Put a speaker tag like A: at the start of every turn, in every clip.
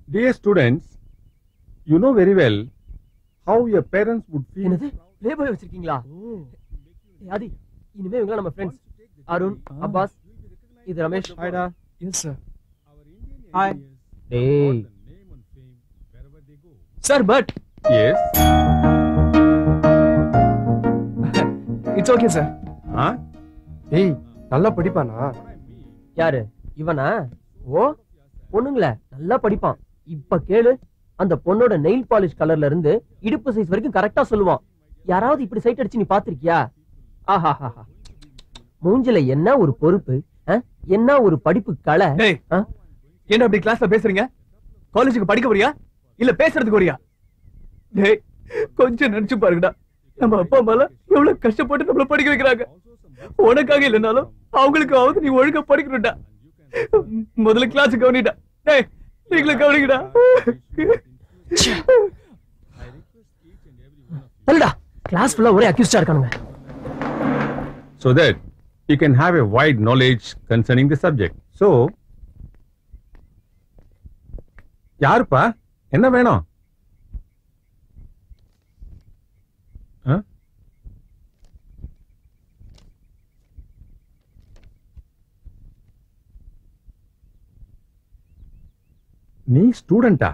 A: Dear students, you know very well how your parents would feel.
B: என்னது playboy வச்சிருக்கீங்களா ஏய், ஆதி இனிமே இவங்க நம்ம ஃப்ரெண்ட்ஸ் அருண் அப்பாஸ் இது ரமேஷ்
C: ஹாய்டா எஸ் சார்
A: Hi.
B: டேய்
C: sir but
A: Yes.
C: It's okay sir
A: Huh?
D: ஏய் நல்லா படிப்பானா
B: யாரு இவனா ஓ பொண்ணுங்கள நல்லா படிப்பான் இப்ப கேளு அந்த பொண்ணோட நெயில் பாலிஷ் கலர்ல இருந்து இடுப்பு சைஸ் வரைக்கும் கரெக்டா சொல்லுவான் யாராவது இப்படி சைட் அடிச்சு நீ பாத்திருக்கியா ஆஹாஹாஹா மூஞ்சில என்ன ஒரு பொறுப்பு அஹ்? என்ன ஒரு படிப்பு கலை
C: டேய்
B: ஆ?
C: என்ன அப்படி கிளாஸ்ல பேசுறீங்க காலேஜுக்கு படிக்க போறியா இல்ல பேசுறதுக்கு போறியா டேய் கொஞ்சம் நினைச்சு பாருங்கடா நம்ம அப்பா அம்மால எவ்வளவு கஷ்டப்பட்டு நம்மள படிக்க வைக்கிறாங்க உனக்காக இல்லைனாலும் அவங்களுக்காவது நீ ஒழுங்கா படிக்கணும்டா முதல்ல கிளாஸ் கவனிடா டேய் நீங்களும் கவனிங்கடா
B: சொல்லுடா கிளாஸ் ஃபுல்லா ஒரே அக்யூஸ்டா இருக்கானுங்க
A: So that you can have a wide knowledge concerning the subject. So, யாருப்பா என்ன வேணும் ஆ? நீ ஸ்டூடெண்டா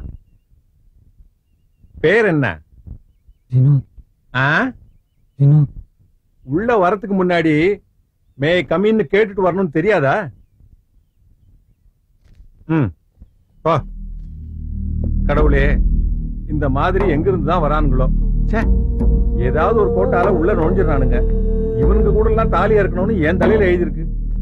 A: பேர் என்ன
D: வினோத்
A: ஆ
D: வினோத்
A: உள்ள வரதுக்கு முன்னாடி மே கமின்னு கேட்டுட்டு வரணும்னு தெரியாதா ம் போ கடவுளே இந்த மாதிரி எங்க இருந்து தான் வரானுங்களோ ச்சே ஏதாவது ஒரு கோட்டால உள்ள நுழைஞ்சிடறானுங்க இவனுங்க கூட எல்லாம் தாலியா இருக்கணும்னு என் தலையில எழுதியிருக்கு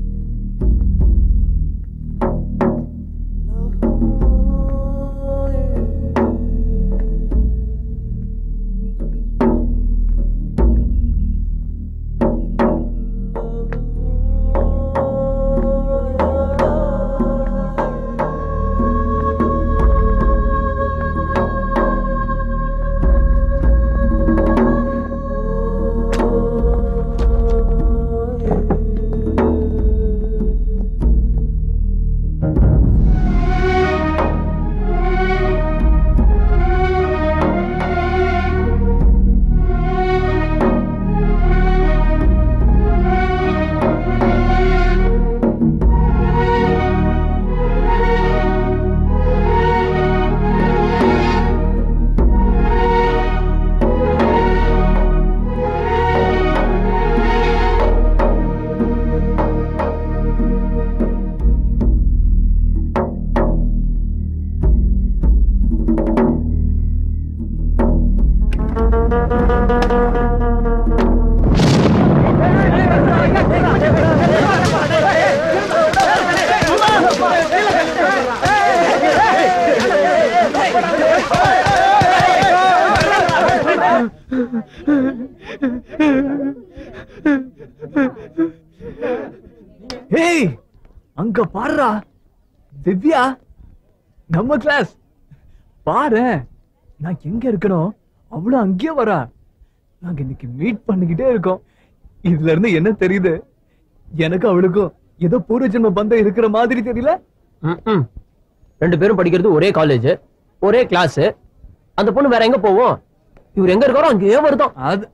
C: ஏய் அங்க பாருடா திவ்யா நம்ம கிளாஸ் பாரு நான் எங்க இருக்கணும் அவளும் அங்கேயே வரா நாங்க இன்னைக்கு மீட் பண்ணிக்கிட்டே இருக்கோம் இதுல இருந்து என்ன தெரியுது எனக்கு அவளுக்கும் ஏதோ பூர்வ ஜென்ம பந்தம் இருக்கிற மாதிரி தெரியல
B: ம்ம். ரெண்டு பேரும் படிக்கிறது ஒரே காலேஜ் ஒரே கிளாஸ் அந்த பொண்ணு வேற எங்க போவோம் இவர் எங்க இருக்காரோ அங்கேயே வருதோம்
C: அது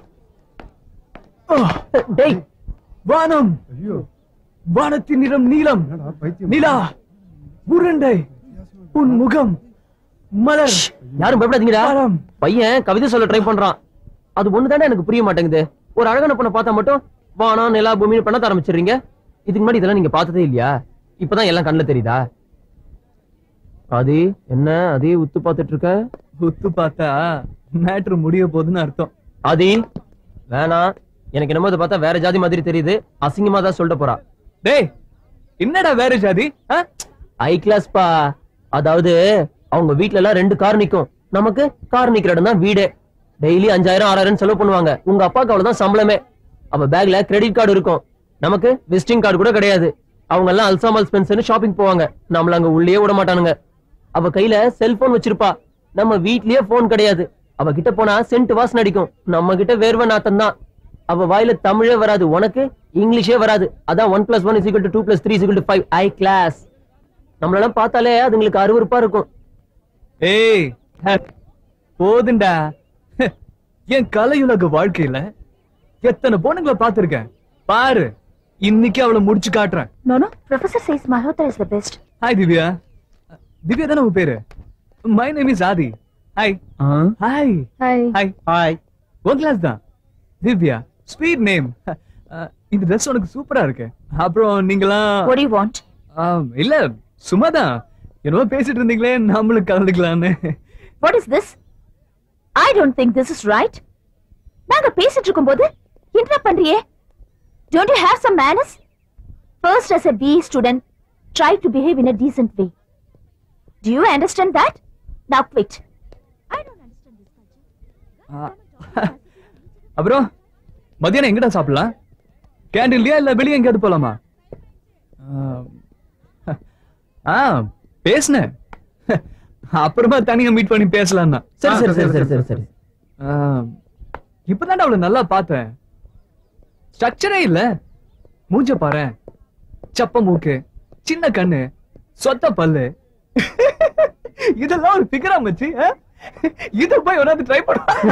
B: டேய்
C: வானம் வானத்தின் நிறம் நீலம் நிலா உருண்டை உன் முகம் மலர்
B: யாரும் பயப்படாதீங்கடா
C: மரம்.
B: பையன் கவிதை சொல்ல ட்ரை பண்றான் அது ஒண்ணுதானே எனக்கு புரிய மாட்டேங்குது ஒரு அழகான பொண்ணை பார்த்தா மட்டும் வானம் நிலா பூமின்னு பண்ண ஆரம்பிச்சிடுறீங்க இதுக்கு முன்னாடி இதெல்லாம் நீங்க பார்த்ததே இல்லையா இப்பதான் எல்லாம் கண்ணுல தெரியுதா அது என்ன அதே உத்து பார்த்துட்டு இருக்க
C: உத்து பார்த்தா மேட்ரு முடிய போகுதுன்னு அர்த்தம்
B: ஆதி வேணாம் எனக்கு என்னமோ இதை பார்த்தா வேற ஜாதி மாதிரி தெரியுது அசிங்கமா தான் சொல்லிட்டு போறா
C: டேய் என்னடா வேற ஜாதி ஆ?
B: ஹை கிளாஸ் பா அதாவது அவங்க வீட்ல எல்லாம் ரெண்டு கார் நிக்கும் நமக்கு கார் நிக்கிற இடம் தான் வீடே டெய்லி அஞ்சாயிரம் ஆறாயிரம் செலவு பண்ணுவாங்க உங்க அப்பாவுக்கு அவ்வளவுதான் சம்பளமே அவ பேக்ல கிரெடிட் கார்டு இருக்கும் நமக்கு விசிட்டிங் கார்டு கூட கிடையாது அவங்க எல்லாம் அல்சாமல் ஸ்பென்சர்னு ஷாப்பிங் போவாங்க நம்மள அங்க உள்ளே விட மாட்டானுங்க அவ கையில செல்போன் வச்சிருப்பா நம்ம வீட்லயே போன் கிடையாது அவ கிட்ட போனா சென்ட் வாசனை அடிக்கும் நம்ம கிட்ட வேர்வை நாத்தம் தான் அவ வாயில தமிழே வராது உனக்கு இங்கிலீஷே வராது அதான் one plus one is two plus three is five high class நம்மளெல்லாம் பார்த்தாலே அதுங்களுக்கு அருவருப்பா இருக்கும்
C: ஏய் ஹ, போதுண்டா என் கலையுலக வாழ்க்கையில எத்தனை பொண்ணுங்களை பார்த்திருக்கேன் பாரு இன்னைக்கு அவளை முடிச்சு காட்டுறேன்
E: No, no. Professor says Malhotra is the best.
C: Hi Divya Divya தானே உன் பேரு my name is Aadhi hi hi
E: Hi.
C: Hi hi உன் கிளாஸ் தான் திவ்யா ஸ்வீட் நேம் இந்த ட்ரெஸ் உனக்கு சூப்பரா இருக்கு அப்புறம் நீங்களாம்
E: What do you want?
C: ஆம், இல்ல சும்மாதான் என்னவோ பேசிட்டு இருந்தீங்களே நம்மளும் கலந்துக்கலான்னு
E: What is this? I don't think this is right. நாங்க பேசிட்டு இருக்கும்போது என்ன பண்றியே Don't you have some manners? First, as a BE student, try to behave in a decent way. Do you understand that? Now quit. I don't understand this culture.
C: அப்புறம் மதியானம் எங்கடா சாப்பிடலாம் கேண்டீன்லயா இல்ல வெளியே எங்கேயாவது போலாமா ஆம். ஆ பேசுனேன் அப்புறமா தனியா மீட் பண்ணி பேசலாம் தான்
B: சரி சரி சரி சரி சரி சரி
C: இப்பதான் அவளை நல்லா பார்த்தேன் ஸ்ட்ரக்சரே இல்ல மூஞ்ச பாரு சப்ப மூக்கு சின்ன கண்ணு சொத்த பல்லு இதெல்லாம் ஒரு பிகரா மச்சி ஆ? இத போய் உனக்கு ட்ரை பண்ண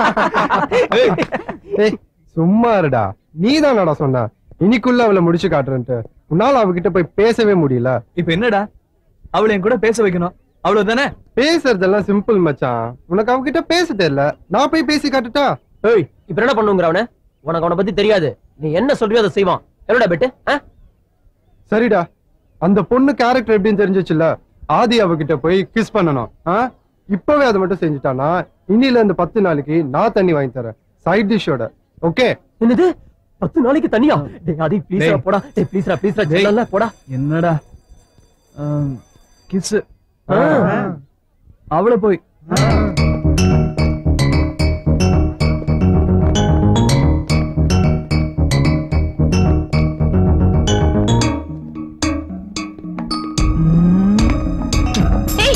D: ஏய் சும்மா இருடா நீ தானடா சொன்ன இன்னைக்குள்ள அவளை முடிச்சு காட்டுறேன்ட்டு உன்னால அவகிட்ட போய் பேசவே முடியல
C: இப்ப என்னடா அவளை என் கூட பேச வைக்கணும் அவ்வளவுதானே
D: பேசுறதெல்லாம் சிம்பிள் மச்சான் உனக்கு அவகிட்ட பேச தெரியல நான் போய் பேசி காட்டுட்டா
B: ஏய் இப்ப என்ன பண்ணுங்கிற அவன உனக்கு அவனை பத்தி தெரியாது நீ என்ன சொல்றியோ அதை செய்வான் என்னடா பெட்டு ஆ?
D: சரிடா அந்த பொண்ணு கேரக்டர் எப்படின்னு தெரிஞ்சிச்சுல ஆதி அவகிட்ட போய் கிஸ் பண்ணணும் ஆ? இப்பவே அதை மட்டும் செஞ்சுட்டானா இன்னில இந்த பத்து நாளைக்கு நான் தண்ணி வாங்கி தரேன் சைட் டிஷ்ஷோட ஓகே
B: என்னது பத்து நாளைக்கு தனியா டேய் அதி ப்ளீஸ்ரா
C: டேய்.
B: போடா டேய் ப்ளீஸ்ரா ப்ளீஸ்ரா
C: டேய்.
B: ஜெல்லல போடா
C: என்னடா கிஸ்
B: ஆ.
C: அவளை போய்
E: Hey!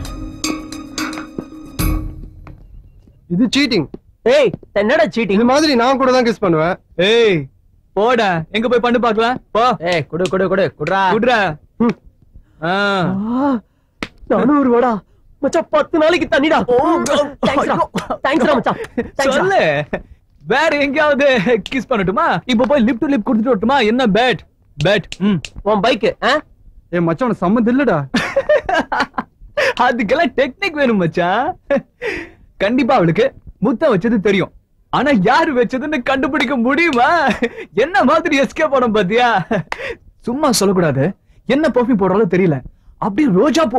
D: இது சீட்டிங்
B: ஏய் என்னடா சீட்டிங்
D: இது மாதிரி நான் கூட தான் கிஸ் பண்ணுவேன்
C: ஏய் போடா எங்க போய் பண்ணு பார்க்கலாம் போ
B: ஏய் குடு குடு குடு குடுறா
C: குடுறா
D: ம்.
C: ஆ.
B: நானும் ஒரு வாடா மச்சான் பத்து நாளைக்கு தண்ணிடா தேங்க்ஸ்டா தேங்க்ஸ்டா மச்சான் தேங்க்ஸ்டா
C: சொல்லு வேற எங்கேயாவது கிஸ் பண்ணட்டுமா இப்ப போய் லிப் டு லிப் கொடுத்துட்டு வரட்டுமா என்ன பேட் பேட் ம்
B: உன் பைக்
D: ஏ மச்சான் சம்மந்தம் இல்லடா
C: அதுக்கெல்லாம் டெக்னிக் வேணும் மச்சான் கண்டிப்பா அவளுக்கு முத்தம் வச்சது தெரியும் ஆனா யாரு வச்சதுன்னு கண்டுபிடிக்க முடியுமா என்ன மாதிரி எஸ்கே படம் பாத்தியா சும்மா சொல்லக்கூடாது என்ன பர்ஃபியூம் போடுறாலும் தெரியல அப்படியே ரோஜா பூ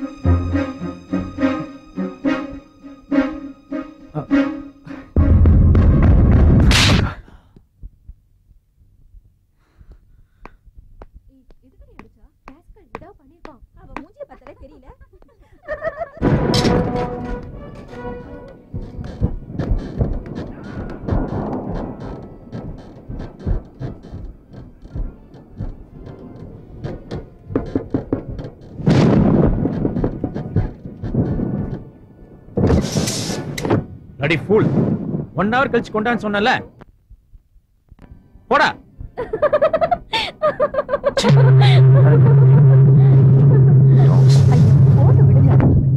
A: அடி ஃபூல் ஒன் ஹவர் கழிச்சு கொண்டான்னு சொன்னல போடா
E: போட்டு விடுங்க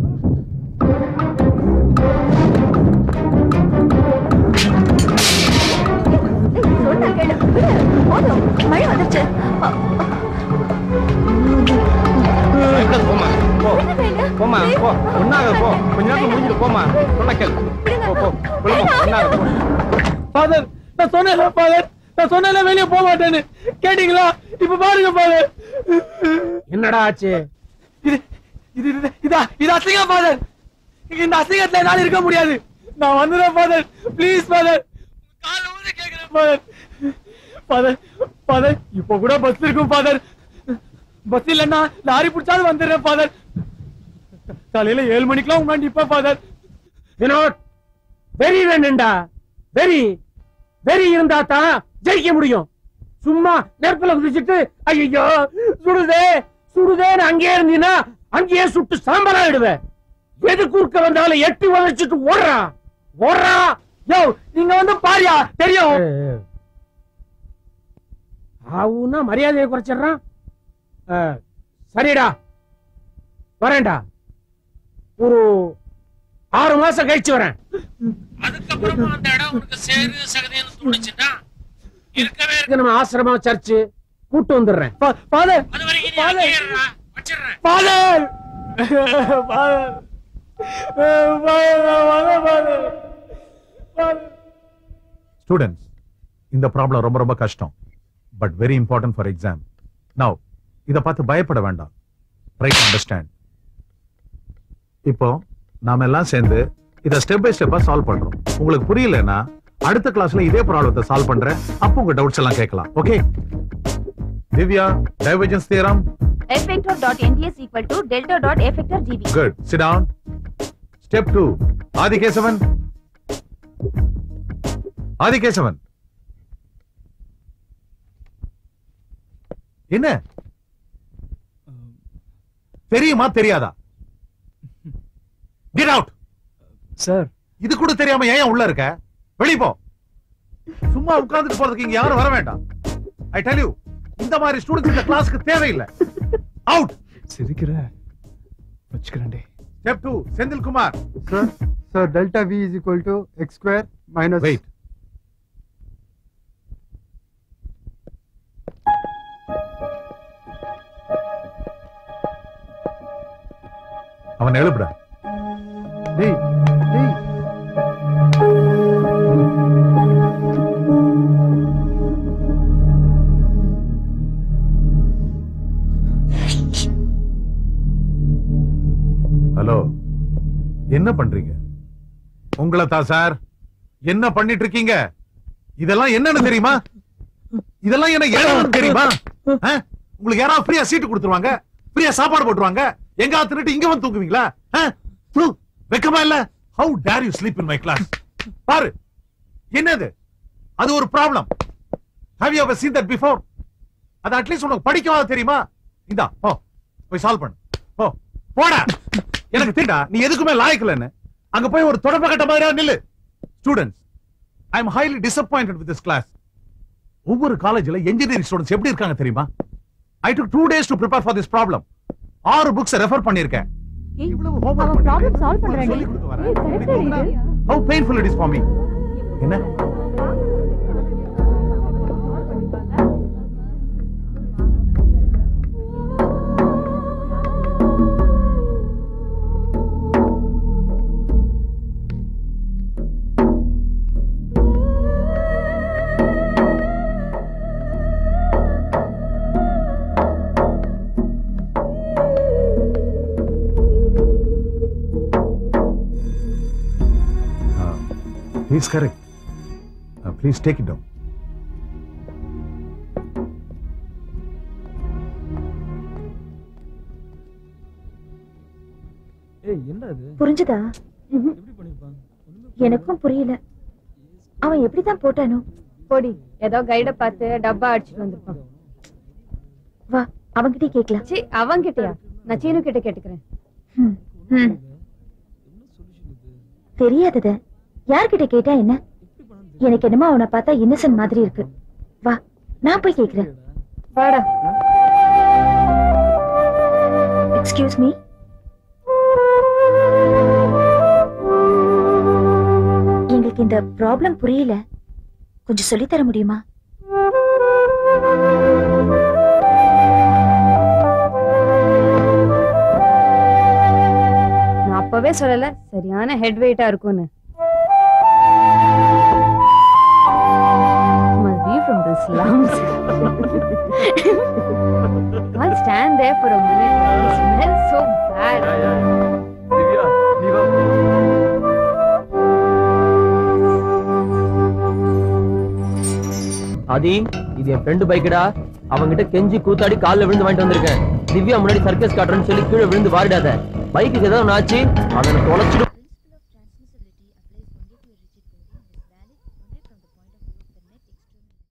E: சொன்னா கேளு விடு. போதும் மழை வந்துருச்சு அ,
A: பயப்படாத, போம்மா போ
E: என்ன வேணு?
A: போம்மா போ ஒன்னாக போ கொஞ்ச நேரத்துல முடிஞ்சிட்டு போம்மா சொன்ன கேள் போ போ ஒழுங்கா ஒன்னாக போ
C: ஃபாதர் நான் சொன்னேன்ல ஃபாதர் நான் சொன்னேன்ல வெளிய போக மாட்டேன்னு கேட்டீங்களா இப்ப பாருங்க ஃபாதர்
A: என்னடா ஆச்சு
C: இது இது இது இதா இது அசிங்கம் ஃபாதர் இந்த அசிங்கத்துல என்னால இருக்க முடியாது நான் வந்துடுறேன் ஃபாதர் ப்ளீஸ் ஃபாதர் கால ஊதி கேக்குறேன் ஃபாதர் ஃபாதர் ஃபாதர் இப்போ கூட பஸ் இருக்கும் ஃபாதர் பஸ் இல்லன்னா லாரி பிடிச்சாலும் வந்துடுறேன் ஃபாதர் காலையில ஏழு மணிக்கெல்லாம் உங்களாண்டி இப்ப ஃபாதர்
F: வினோத் வெறி வேணும்டா வெறி வெறி இருந்தா தான் ஜெயிக்க முடியும் சும்மா நெருப்புல குதிச்சுட்டு ஐயோ சுடுதே சுடுதேன்னு அங்கேயே இருந்தீங்கன்னா அங்கேயே சுட்டு சாம்பலா இடுவேன் எது குறுக்க வந்தாலும் எட்டி உதச்சிட்டு ஓடுறா ஓடுறா
C: யோ நீங்க வந்து பாரியா தெரியும்
F: ஆவுன்னா மரியாதையை குறைச்சிடுறான் ஆ, சரிடா வரேன்டா ஒரு ஆறு மாசம் கழிச்சு வரேன் அதுக்கப்புறமா அந்த இடம் உனக்கு சேரு சகதின்னு தோணுச்சுன்னா இருக்கவே இருக்க நம்ம ஆசிரமம் சர்ச்சு கூட்டு வந்துடுறேன்
C: ஃபாதர்
F: அது வரைக்கும் நீ அங்கேயே இருடா. வச்சிடுறேன்
C: ஃபாதர் ஃபாதர்
G: ஸ்டூடெண்ட்ஸ் இந்த ப்ராப்ளம் ரொம்ப ரொம்ப கஷ்டம் but very important for exam now இத பார்த்து பயப்பட வேண்டாம் ட்ரை டு அண்டர்ஸ்டாண்ட் இப்போ நாம எல்லாம் சேர்ந்து இத ஸ்டெப் பை ஸ்டெப்பா சால்வ் பண்றோம் உங்களுக்கு புரியலன்னா அடுத்த கிளாஸ்ல இதே ப்ராப்ளத்தை சால்வ் பண்றேன் அப்போ உங்க டவுட்ஸ் எல்லாம் கேட்கலாம் okay Divya divergence theorem
E: F vector dot ND is equal to delta dot F vector GB.
G: Good sit down step 2 ஆதிகேசவன் ஆதிகேசவன் என்ன தெரியுமா தெரியாதா கெட் அவுட்
C: சார்
G: இது கூட தெரியாம ஏன் உள்ள இருக்க வெளிய போ சும்மா உட்கார்ந்துட்டு போறதுக்கு இங்க யாரும் வர வேண்டாம் ஐ டெல் யூ இந்த மாதிரி ஸ்டூடெண்ட்ஸ் இந்த கிளாஸ்க்கு தேவையில்லை அவுட்
C: சிரிக்கிற வச்சுக்கிறேன்டே
G: step 2 Senthil Kumar
D: sir sir delta V is equal to X square minus
G: wait அவன் எழுப்புடா
D: டேய் டேய்
G: ஹலோ என்ன பண்றீங்க உங்களை தான் சார் என்ன பண்ணிட்டு இருக்கீங்க இதெல்லாம் என்னன்னு தெரியுமா இதெல்லாம் என்ன ஏழன்னு தெரியுமா ஆ? உங்களுக்கு யாராவது ஃப்ரீயா சீட்டு கொடுத்துருவாங்க ஃப்ரீயா சாப்பாடு போட்டுருவாங்க எங்க தின்னுட்டு இங்க வந்து தூங்குவீங்களா ஆ? ப்ளூ, வெக்கமா இல்ல how dare you sleep in my class பாரு என்னது அது ஒரு problem have you ever seen that before அது அட்லீஸ்ட் உனக்கு படிக்கவாது தெரியுமா இந்தா போ போய் சால்வ் பண்ணு போ போடா எனக்கு தெரியுடா நீ எதுக்குமே லாயக்கலன்னு அங்க போய் ஒரு தொடப்ப கட்ட மாதிரியா நில்லு students I am highly disappointed with this class ஒவ்வொரு காலேஜ்ல இன்ஜினியரிங் ஸ்டூடெண்ட்ஸ் எப்படி இருக்காங்க தெரியுமா I took two days to prepare for this problem ஆறு புக்ஸ் ரெஃபர் பண்ணிருக்கேன் இவ்வளவு homework
E: அவன் problem
G: பண்ணிட்டு
E: solve
G: உங்களுக்கு
E: பண்றானே.
G: சொல்லிக் கொடுக்க வரேன்.
E: ஏய், correct ஆ
G: எனக்கு
E: இது.
G: how painful it is for me என்ன He's correct. Uh, please take it down.
C: ஏய் என்ன இது
E: புரிஞ்சுதா
C: எப்படி பண்ணிருப்பான்
E: எனக்கும் புரியல அவன் எப்படிதான் போட்டானோ
H: போடி ஏதோ கைட பார்த்து டப்பா அடிச்சுட்டு வந்திருப்பான்
E: வா அவன்கிட்டயே கேட்கலாம்
H: சி அவன்கிட்டயா நான் சீனு கிட்ட கேட்டுக்கிறேன்
E: ம், ம். தெரியாதத யார்கிட்ட கேட்டா என்ன எனக்கு என்னமோ அவனை பார்த்தா இன்னசென்ட் மாதிரி இருக்கு வா நான் போய் கேக்குறேன்
H: வாடா
E: எக்ஸ்கியூஸ் மீ எங்களுக்கு இந்த ப்ராப்ளம் புரியல கொஞ்சம் சொல்லித் தர முடியுமா
H: நான் அப்பவே சொல்லல சரியான ஹெட் வெயிட்டா இருக்கும்னு Must be from the slums. Can't stand there for a minute. It smells so bad.
C: Divya நீ வா
B: ஆதி இது என் ஃப்ரெண்டு பைக்குடா அவன்கிட்ட கெஞ்சி கூத்தாடி கால்ல விழுந்து வாங்கிட்டு வந்திருக்கேன் திவ்யா முன்னாடி சர்க்கஸ் காட்டுறேன்னு சொல்லி கீழே விழுந்து வாரிடாத பைக்குக்கு ஏதாவது ஒண்ணு ஆச்சு அவனை தொலைச்சிடுவேன்